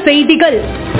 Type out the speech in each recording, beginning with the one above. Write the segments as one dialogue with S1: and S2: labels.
S1: செய்திகள்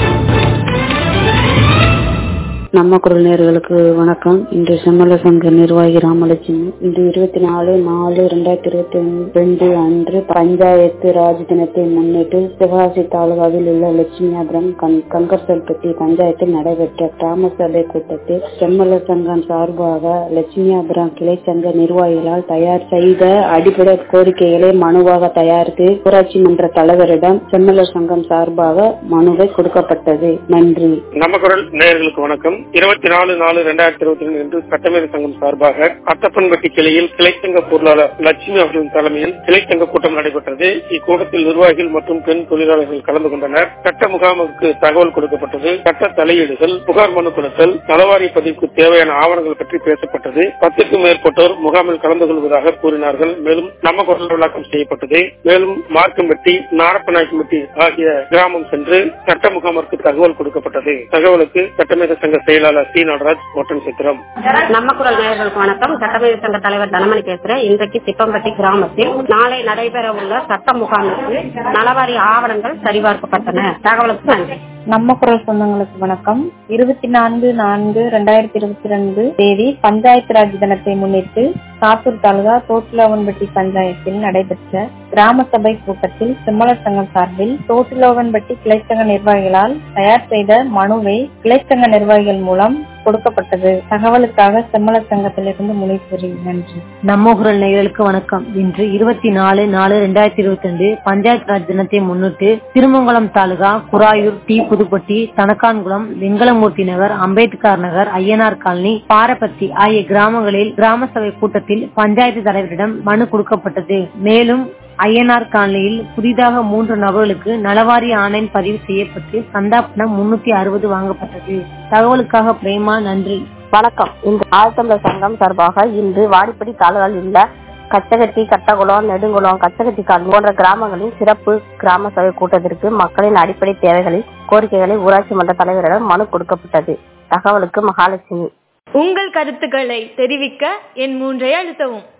S2: நம்ம குரல் நேர்களுக்கு வணக்கம் இன்று செம்மல சங்க நிர்வாகி ராமலட்சுமி இன்று இருபத்தி நாலு நாலு ரெண்டாயிரத்தி இருபத்தி ரெண்டு அன்று பஞ்சாயத்து ராஜ் தினத்தை முன்னிட்டு சிவகாசி தாலுகாவில் உள்ள லட்சுமியாபுரம் கங்கர்சல்பட்டி பஞ்சாயத்தில் நடைபெற்ற கிராம சபை கூட்டத்தில் செம்மல சங்கம் சார்பாக லட்சுமியாபுரம் கிளை சங்க நிர்வாகிகளால் தயார் செய்த அடிப்படை கோரிக்கைகளை மனுவாக தயாரித்து ஊராட்சி மன்ற தலைவரிடம் செம்மல சங்கம் சார்பாக மனுவை கொடுக்கப்பட்டது நன்றி
S3: நம்ம குரல் நேயர்களுக்கு வணக்கம் இருபத்தி நாலு நாலு இரண்டாயிரத்தி இருபத்தி ரெண்டு இன்று சட்டமேதை சங்கம் சார்பாக அத்தப்பன்பட்டி கிளையில் கிளைச்சங்க பொருளாளர் லட்சுமி அவர்களின் தலைமையில் கிளைச்சங்க கூட்டம் நடைபெற்றது இக்கூட்டத்தில் நிர்வாகிகள் மற்றும் பெண் தொழிலாளர்கள் கலந்து கொண்டனர் சட்ட முகாமுக்கு தகவல் கொடுக்கப்பட்டது சட்ட தலையீடுகள் புகார் மனு கொடுத்தல் நலவாரி பதிவுக்கு தேவையான ஆவணங்கள் பற்றி பேசப்பட்டது பத்துக்கும் மேற்பட்டோர் முகாமில் கலந்து கொள்வதாக கூறினார்கள் மேலும் நம்ம குரல் விளக்கம் செய்யப்பட்டது மேலும் மார்க்கம்பட்டி நாரப்பநாயக்கம்பட்டி ஆகிய கிராமம் சென்று சட்ட முகாமிற்கு தகவல் கொடுக்கப்பட்டது தகவலுக்கு சட்டமேத சங்க செயலாளர் சி நடராஜ் ஒட்டன் சித்திரம்
S4: நம்ம குரல் நேயர்களுக்கு வணக்கம் சட்டமேதை சங்க தலைவர் தனமணி பேசுறேன் இன்றைக்கு திப்பம்பட்டி கிராமத்தில் நாளை நடைபெற உள்ள சட்ட முகாமிற்கு நலவாரி ஆவணங்கள் சரிபார்க்கப்பட்டன தகவலுக்கு நன்றி
S5: நம்ம குரல் சொந்தங்களுக்கு வணக்கம் இருபத்தி நான்கு நான்கு ரெண்டாயிரத்தி இருபத்தி ரெண்டு தேதி பஞ்சாயத்து ராஜ் தினத்தை முன்னிட்டு சாத்தூர் தாலுகா தோட்டிலோவன்பட்டி பஞ்சாயத்தில் நடைபெற்ற கிராம சபை கூட்டத்தில் செம்மலர் சங்கம் சார்பில் தோட்டிலோவன்பட்டி கிளைச்சங்க நிர்வாகிகளால் தயார் செய்த மனுவை கிளைச்சங்க நிர்வாகிகள் மூலம் கொடுக்கப்பட்டது தகவலுக்காக செம்மலர் சங்கத்திலிருந்து முனீஸ்வரி நன்றி
S6: நம்ம குரல் நேயர்களுக்கு வணக்கம் இன்று இருபத்தி நாலு நாலு ரெண்டாயிரத்தி இருபத்தி ரெண்டு பஞ்சாயத்து ராஜ் தினத்தை முன்னிட்டு திருமங்கலம் தாலுகா குராயூர் டி புதுப்பட்டி தனக்கான்குளம் வெங்கலமூர்த்தி நகர் அம்பேத்கர் நகர் ஐயனார் காலனி பாரப்பத்தி ஆகிய கிராமங்களில் கிராம சபை கூட்டத்தில் பஞ்சாயத்து தலைவரிடம் மனு கொடுக்கப்பட்டது மேலும் ஐயனார் காலனியில் புதிதாக மூன்று நபர்களுக்கு நலவாரி ஆணையம் பதிவு செய்யப்பட்டு சந்தா பணம் முன்னூத்தி அறுபது வாங்கப்பட்டது தகவலுக்காக பிரேமா நன்றி
S4: வணக்கம் இந்த ஆழ்த்தமிழர் சங்கம் சார்பாக இன்று வாடிப்படி தாலுகாவில் உள்ள கச்சகட்டி கட்டகுளம் நெடுங்குளம் கச்சகட்டி கால் போன்ற கிராமங்களின் சிறப்பு கிராம சபை கூட்டத்திற்கு மக்களின் அடிப்படை தேவைகளை கோரிக்கைகளை ஊராட்சி மன்ற தலைவரிடம் மனு கொடுக்கப்பட்டது தகவலுக்கு மகாலட்சுமி
S1: உங்கள் கருத்துக்களை தெரிவிக்க என் மூன்றை அழுத்தவும்